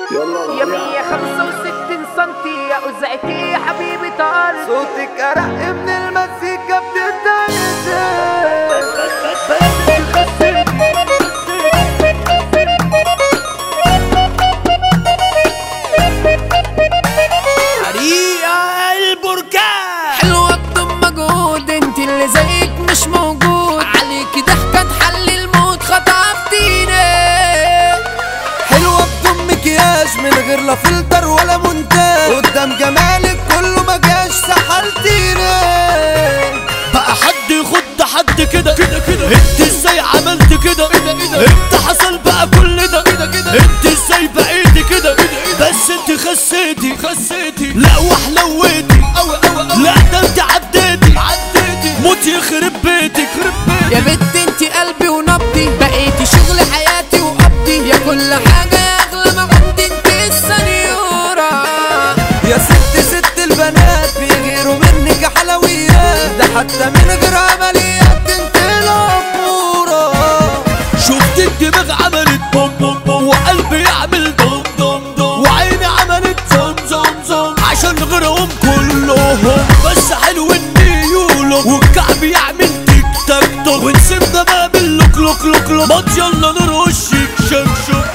يا مية خمسة وستين سنتي يا أزعتي يا حبيبي طارق صوتك أرق من المزيكا بتتعزف حريقة البركان حلوة تضم مجهود انت اللي زيك مش موجود عليكي ضحكة تحلي الموت خطفتيني حلوة بدون مكياج من غير لا فلتر ولا مونتاج قدام جمالك كله ما جاش سحلتيني بقى حد يخد حد كده كده كده انت ازاي عملت كده ايه ده ايه ده انت حصل بقى كل ده ايه ده كده انت ازاي بقيتي كده ايه ده ايه ده بس انت خسيتي خسيتي لا وحلويتي اوي اوي اوي لا ده انت عديتي عديتي موت يخرب بيتك خرب يا بيتك بنت انت قلبي ونبضي بقيتي شغل حياتي وقبضي يا كل حاجة يا أغلى ما عندي انت السنيورة يا ست ست البنات بيغيروا منك يا حلويات ده حتى من غير عمليات انت الأمورة شفت الدماغ عملت بوم بوم بوم وقلبي يعمل دوم دوم دوم وعيني عملت زوم زوم زوم عشان غيرهم كلهم بس حلو النيولو والكعب يعمل تيك تاك توك ونسيبنا بقى باللوك لوك لوك لوك مات يلا نرقص شيك شك شك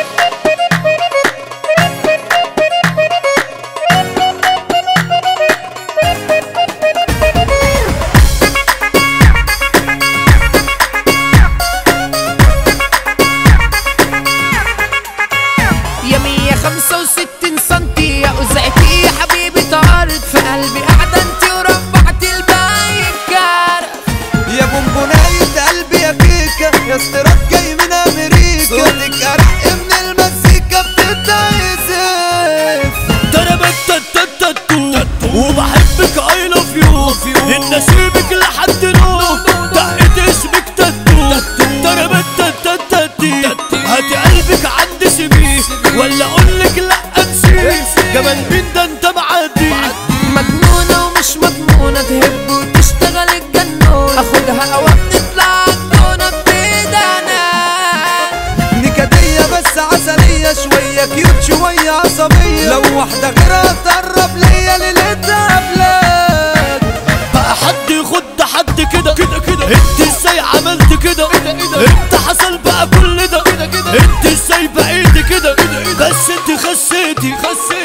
يا مية خمسة وستين سنتي يا أزعتي يا حبيبي طارت في قلبي قاعدة انت وربعت الباقي الكارف يا بونبوناية قلبي يا كيكة يا استيراد جاي من أمريكا صوتك أرق من المزيكا بتتعزف تربت تتتتو وبحبك اي لاف يو ان اسيبك لحد نو دقت اسمك تتو تربت تتتتي هاتي قلبك عند سيبيه ولا اقولك لا امسيه جمال مين ده انت معدي مجنونة ومش مضمونة تهب وتشتغل الجنون اخدها اوام نطلع عالجونة بإيدنا نكدية بس عسلية شوية كيوت شوية عصبية لو واحدة غيرها تقرب ليا ليلتها بلاد بقى حد يخد حد كده كده كده انت ازاي عملت كده ايه ده ايه ده انت حصل بقى كل ده ايه ده كده انت ازاي بقيتي كده ايه ده ايه ده بس انت خسيتي خسيتي